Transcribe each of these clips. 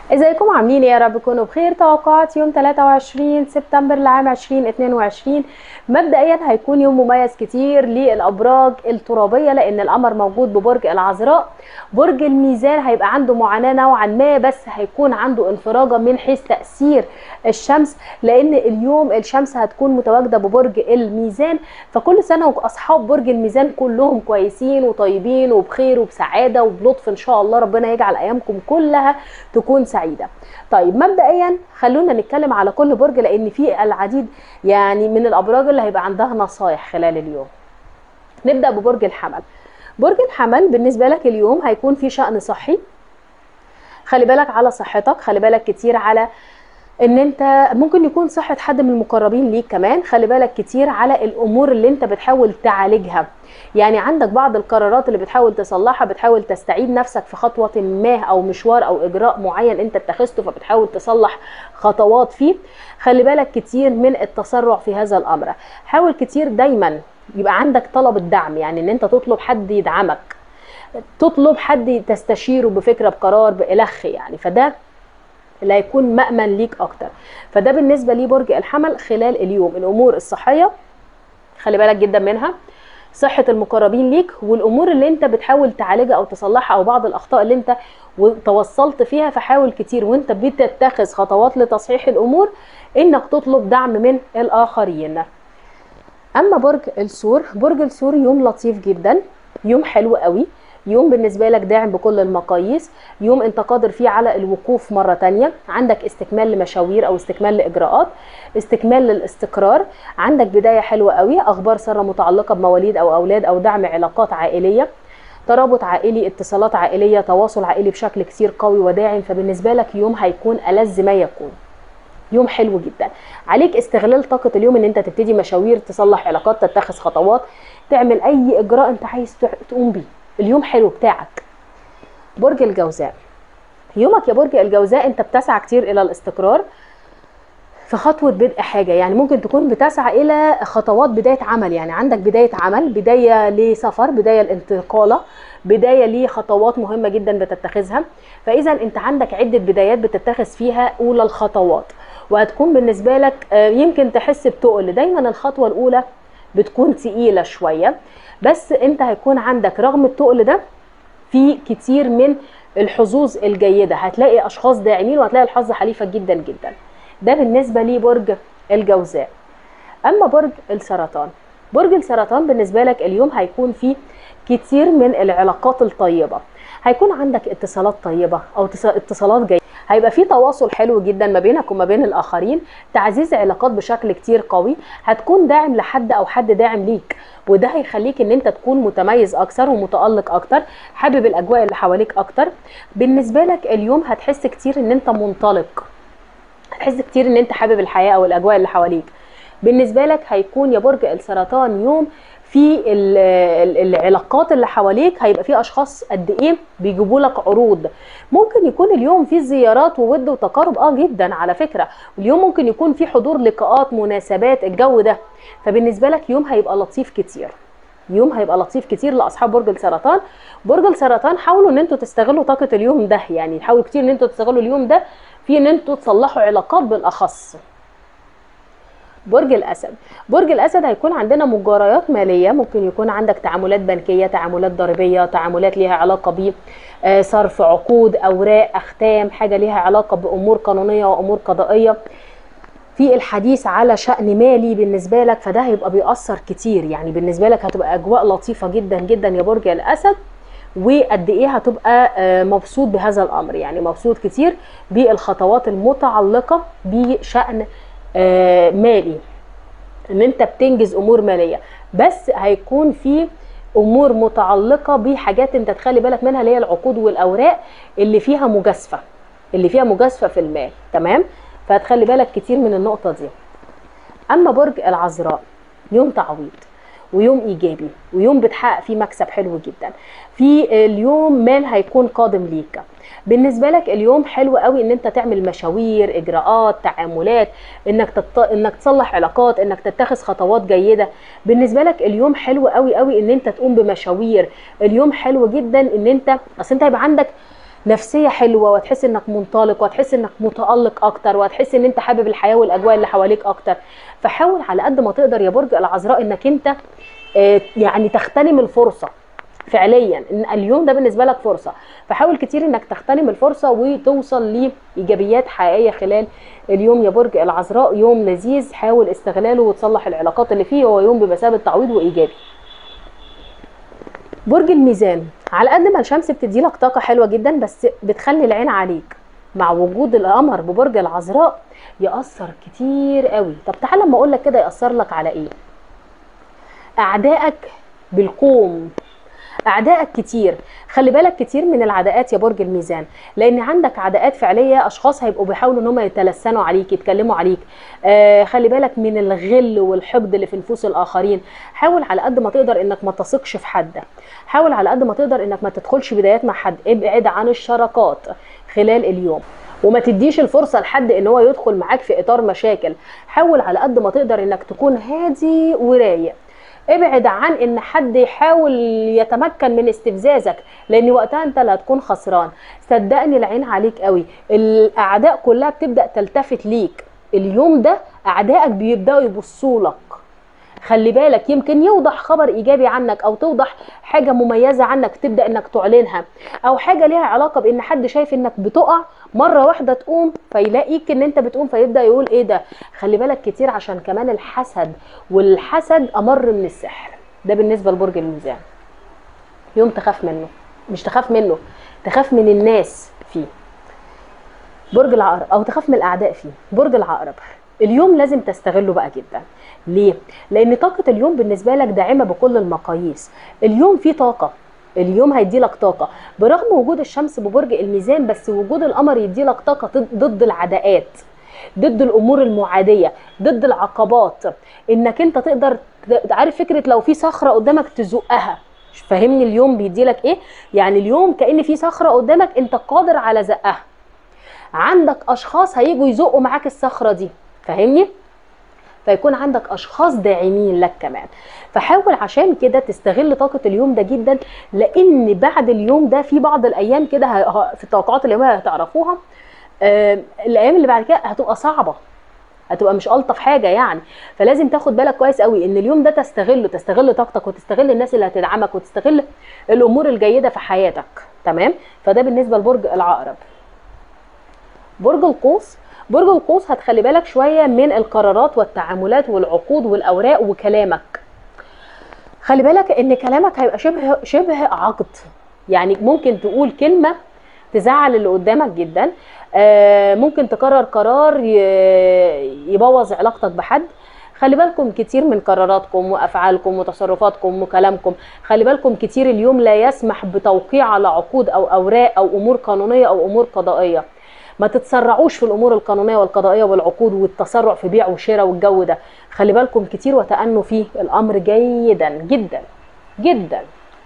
ازيكم عاملين ايه يا رب تكونوا بخير توقعات يوم 23 سبتمبر لعام 2022 مبدئيا هيكون يوم مميز كتير للابراج الترابيه لان القمر موجود ببرج العذراء برج الميزان هيبقى عنده معاناه نوعا ما بس هيكون عنده انفراجه من حيث تاثير الشمس لان اليوم الشمس هتكون متواجده ببرج الميزان فكل سنه واصحاب برج الميزان كلهم كويسين وطيبين وبخير وبسعاده وبلطف ان شاء الله ربنا يجعل ايامكم كلها تكون سعيده طيب مبدئيا خلونا نتكلم على كل برج لان في العديد يعني من الابراج اللي هيبقى عندها نصايح خلال اليوم نبدا ببرج الحمل برج الحمل بالنسبه لك اليوم هيكون في شأن صحي خلي بالك على صحتك خلي بالك كتير على ان انت ممكن يكون صحه حد من المقربين ليك كمان خلي بالك كتير على الامور اللي انت بتحاول تعالجها يعني عندك بعض القرارات اللي بتحاول تصلحها بتحاول تستعيد نفسك في خطوه ما او مشوار او اجراء معين انت اتخذته فبتحاول تصلح خطوات فيه خلي بالك كتير من التسرع في هذا الامر حاول كتير دايما يبقى عندك طلب الدعم يعني ان انت تطلب حد يدعمك تطلب حد تستشيره بفكره بقرار بالخ يعني فده اللي هيكون مأمن ليك اكتر فده بالنسبه لي برج الحمل خلال اليوم الامور الصحيه خلي بالك جدا منها صحه المقربين ليك والامور اللي انت بتحاول تعالجها او تصلحها او بعض الاخطاء اللي انت توصلت فيها فحاول كتير وانت بتتخذ خطوات لتصحيح الامور انك تطلب دعم من الاخرين اما برج الثور برج الثور يوم لطيف جدا يوم حلو قوي يوم بالنسبه لك داعم بكل المقاييس يوم انت قادر فيه على الوقوف مره تانية عندك استكمال لمشاوير او استكمال لاجراءات استكمال للاستقرار عندك بدايه حلوه قوي اخبار ساره متعلقه بمواليد او اولاد او دعم علاقات عائليه ترابط عائلي اتصالات عائليه تواصل عائلي بشكل كتير قوي وداعم فبالنسبه لك يوم هيكون ألذ ما يكون يوم حلو جدا عليك استغلال طاقة اليوم ان انت تبتدي مشاوير تصلح علاقات تتخذ خطوات تعمل اي اجراء انت عايز تقوم بيه اليوم حلو بتاعك برج الجوزاء يومك يا برج الجوزاء انت بتسعى كتير الى الاستقرار في خطوة بدء حاجة يعني ممكن تكون بتسعى إلى خطوات بداية عمل يعني عندك بداية عمل بداية لسفر بداية لانتقالة بداية لخطوات مهمة جدا بتتخذها فإذا أنت عندك عدة بدايات بتتخذ فيها أولى الخطوات وهتكون بالنسبة لك يمكن تحس بتقل دايما الخطوة الأولى بتكون تقيلة شوية بس أنت هيكون عندك رغم التقل ده في كتير من الحظوظ الجيدة هتلاقي أشخاص داعمين وهتلاقي الحظ حليفك جدا جدا ده بالنسبة لبرج الجوزاء أما برج السرطان برج السرطان بالنسبة لك اليوم هيكون فيه كتير من العلاقات الطيبة هيكون عندك اتصالات طيبة أو اتصالات جيدة هيبقى في تواصل حلو جدا ما بينك وما بين الآخرين تعزيز علاقات بشكل كتير قوي هتكون داعم لحد أو حد داعم ليك وده هيخليك ان انت تكون متميز اكثر ومتالق اكتر حابب الاجواء اللي حواليك اكتر بالنسبه لك اليوم هتحس كتير ان انت منطلق هتحس كتير ان انت حابب الحياه او الاجواء اللي حواليك بالنسبه لك هيكون يا برج السرطان يوم في العلاقات اللي حواليك هيبقى في اشخاص قد ايه بيجيبوا لك عروض ممكن يكون اليوم في زيارات وود وتقارب اه جدا على فكره واليوم ممكن يكون في حضور لقاءات مناسبات الجو ده فبالنسبه لك يوم هيبقى لطيف كتير يوم هيبقى لطيف كتير لاصحاب برج السرطان برج السرطان حاولوا ان انتوا تستغلوا طاقه اليوم ده يعني حاولوا كتير ان انتوا تستغلوا اليوم ده في ان انتوا تصلحوا علاقات بالاخص برج الاسد برج الاسد هيكون عندنا مجاريات ماليه ممكن يكون عندك تعاملات بنكيه تعاملات ضريبيه تعاملات ليها علاقه بصرف عقود اوراق اختام حاجه ليها علاقه بامور قانونيه وامور قضائيه في الحديث على شأن مالي بالنسبة لك فده هيبقى بيأثر كتير يعني بالنسبة لك هتبقى أجواء لطيفة جدا جدا يا برج الأسد وقد ايه هتبقى مبسوط بهذا الامر يعني مبسوط كتير بالخطوات المتعلقه بشان مالي ان انت بتنجز امور ماليه بس هيكون في امور متعلقه بحاجات انت تخلي بالك منها اللي هي العقود والاوراق اللي فيها مجازفه اللي فيها مجازفه في المال تمام فهتخلي بالك كتير من النقطه دي اما برج العذراء يوم تعويض ويوم ايجابي ويوم بتحقق فيه مكسب حلو جدا في اليوم مال هيكون قادم ليك بالنسبه لك اليوم حلو قوي ان انت تعمل مشاوير اجراءات تعاملات انك تط... انك تصلح علاقات انك تتخذ خطوات جيده بالنسبه لك اليوم حلو قوي قوي ان انت تقوم بمشاوير اليوم حلو جدا ان انت اصل انت هيبقى عندك نفسيه حلوه وتحس انك منطلق وتحس انك متالق اكتر وتحس ان انت حابب الحياه والاجواء اللي حواليك اكتر فحاول على قد ما تقدر يا برج العذراء انك انت آه، يعني تغتنم الفرصه فعليا ان اليوم ده بالنسبه لك فرصه فحاول كتير انك تغتنم الفرصه وتوصل لايجابيات حقيقيه خلال اليوم يا برج العذراء يوم لذيذ حاول استغلاله وتصلح العلاقات اللي فيه هو يوم بمثابه تعويض وايجابي برج الميزان على قد ما الشمس بتدي لك طاقه حلوه جدا بس بتخلي العين عليك مع وجود القمر ببرج العذراء ياثر كتير قوي طب تعالى لما اقول لك كده ياثر لك على ايه اعدائك بالكوم اعدائك كتير خلي بالك كتير من العداءات يا برج الميزان لان عندك عداءات فعليه اشخاص هيبقوا بيحاولوا ان هم يتلسنوا عليك يتكلموا عليك آه خلي بالك من الغل والحقد اللي في نفوس الاخرين حاول على قد ما تقدر انك ما تثقش في حد حاول على قد ما تقدر انك ما تدخلش بدايات مع حد ابعد عن الشراكات خلال اليوم وما تديش الفرصه لحد ان هو يدخل معاك في اطار مشاكل حاول على قد ما تقدر انك تكون هادي ورايق ابعد عن ان حد يحاول يتمكن من استفزازك لان وقتها انت اللي هتكون خسران صدقني العين عليك قوي الاعداء كلها بتبدا تلتفت ليك اليوم ده اعدائك بيبداوا يبصوا لك خلي بالك يمكن يوضح خبر ايجابي عنك او توضح حاجه مميزه عنك تبدا انك تعلنها او حاجه ليها علاقه بان حد شايف انك بتقع مره واحده تقوم فيلاقيك ان انت بتقوم فيبدا يقول ايه ده خلي بالك كتير عشان كمان الحسد والحسد امر من السحر ده بالنسبه لبرج الميزان يوم تخاف منه مش تخاف منه تخاف من الناس فيه برج العقرب او تخاف من الاعداء فيه برج العقرب اليوم لازم تستغله بقى جدا ليه لان طاقه اليوم بالنسبه لك داعمه بكل المقاييس اليوم فيه طاقه اليوم هيدي لك طاقه برغم وجود الشمس ببرج الميزان بس وجود القمر يدي لك طاقه ضد العداءات ضد الامور المعاديه ضد العقبات انك انت تقدر عارف فكره لو في صخره قدامك تزقها فاهمني اليوم بيدي لك ايه يعني اليوم كان في صخره قدامك انت قادر على زقها عندك اشخاص هيجوا يزقوا معاك الصخره دي فاهمني فيكون عندك اشخاص داعمين لك كمان فحاول عشان كده تستغل طاقه اليوم ده جدا لان بعد اليوم ده في بعض الايام كده في التوقعات اليوميه هتعرفوها آه الايام اللي بعد كده هتبقى صعبه هتبقى مش الطف حاجه يعني فلازم تاخد بالك كويس قوي ان اليوم ده تستغله تستغل طاقتك وتستغل الناس اللي هتدعمك وتستغل الامور الجيده في حياتك تمام فده بالنسبه لبرج العقرب برج القوس برج القوس هتخلي بالك شويه من القرارات والتعاملات والعقود والاوراق وكلامك خلي بالك ان كلامك هيبقى شبه شبه عقد يعني ممكن تقول كلمه تزعل اللي قدامك جدا ممكن تقرر قرار يبوظ علاقتك بحد خلي بالكم كتير من قراراتكم وافعالكم وتصرفاتكم وكلامكم خلي بالكم كتير اليوم لا يسمح بتوقيع على عقود او اوراق او امور قانونيه او امور قضائيه ما تتسرعوش في الامور القانونيه والقضائيه والعقود والتسرع في بيع وشراء والجو ده خلي بالكم كتير وتأنوا فيه الامر جيدا جدا جدا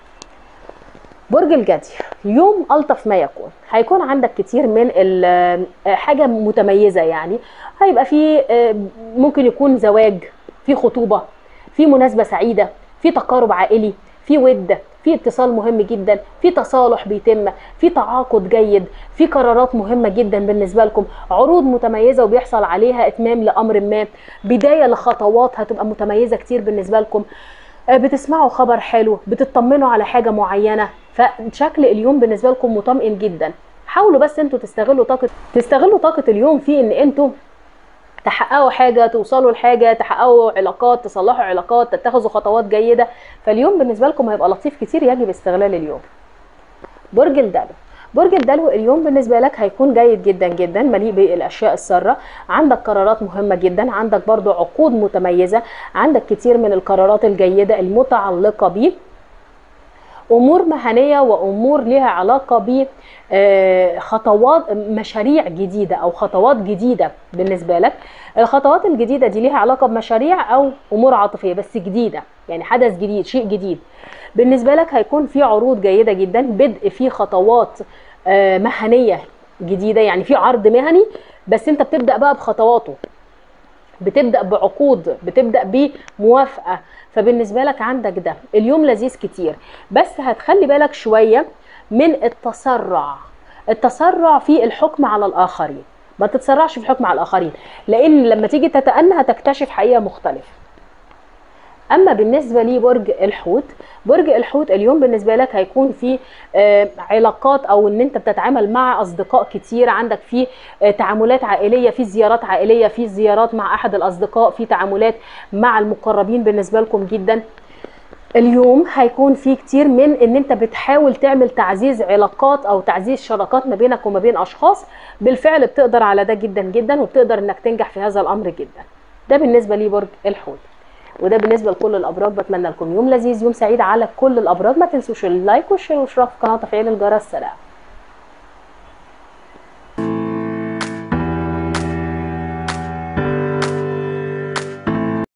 برج الجدي يوم الطف ما يكون هيكون عندك كتير من حاجه متميزه يعني هيبقى في ممكن يكون زواج في خطوبه في مناسبه سعيده في تقارب عائلي في ود في اتصال مهم جدا في تصالح بيتم في تعاقد جيد في قرارات مهمه جدا بالنسبه لكم عروض متميزه وبيحصل عليها اتمام لامر ما بدايه لخطوات هتبقى متميزه كتير بالنسبه لكم بتسمعوا خبر حلو بتطمنوا على حاجه معينه فشكل اليوم بالنسبه لكم مطمئن جدا حاولوا بس انتوا تستغلوا طاقه تستغلوا طاقه اليوم في ان انتوا تحققوا حاجه توصلوا لحاجه تحققوا علاقات تصلحوا علاقات تتخذوا خطوات جيده فاليوم بالنسبه لكم هيبقى لطيف كتير يجب استغلال اليوم برج الدلو برج الدلو اليوم بالنسبه لك هيكون جيد جدا جدا مليء بالاشياء الساره عندك قرارات مهمه جدا عندك برضو عقود متميزه عندك كتير من القرارات الجيده المتعلقه بيه امور مهنيه وامور ليها علاقه ب خطوات مشاريع جديده او خطوات جديده بالنسبه لك الخطوات الجديده دي ليها علاقه بمشاريع او امور عاطفيه بس جديده يعني حدث جديد شيء جديد بالنسبه لك هيكون في عروض جيده جدا بدء في خطوات مهنيه جديده يعني في عرض مهني بس انت بتبدا بقى بخطواته بتبدا بعقود بتبدا بموافقه فبالنسبه لك عندك ده اليوم لذيذ كتير بس هتخلي بالك شويه من التسرع التسرع في الحكم على الاخرين ما تتسرعش في الحكم على الاخرين لان لما تيجي تتأنى هتكتشف حقيقه مختلفه اما بالنسبه لبرج الحوت برج الحوت اليوم بالنسبه لك هيكون في آه، علاقات او ان انت بتتعامل مع اصدقاء كتير عندك في آه، تعاملات عائليه في زيارات عائليه في زيارات مع احد الاصدقاء في تعاملات مع المقربين بالنسبه لكم جدا اليوم هيكون في كتير من ان انت بتحاول تعمل تعزيز علاقات او تعزيز شراكات ما بينك وما بين اشخاص بالفعل بتقدر على ده جدا جدا وبتقدر انك تنجح في هذا الامر جدا ده بالنسبه لي برج الحوت وده بالنسبه لكل الابراج بتمنى لكم يوم لذيذ يوم سعيد على كل الابراج ما تنسوش اللايك والشير والاشتراك في القناه وتفعيل الجرس سلام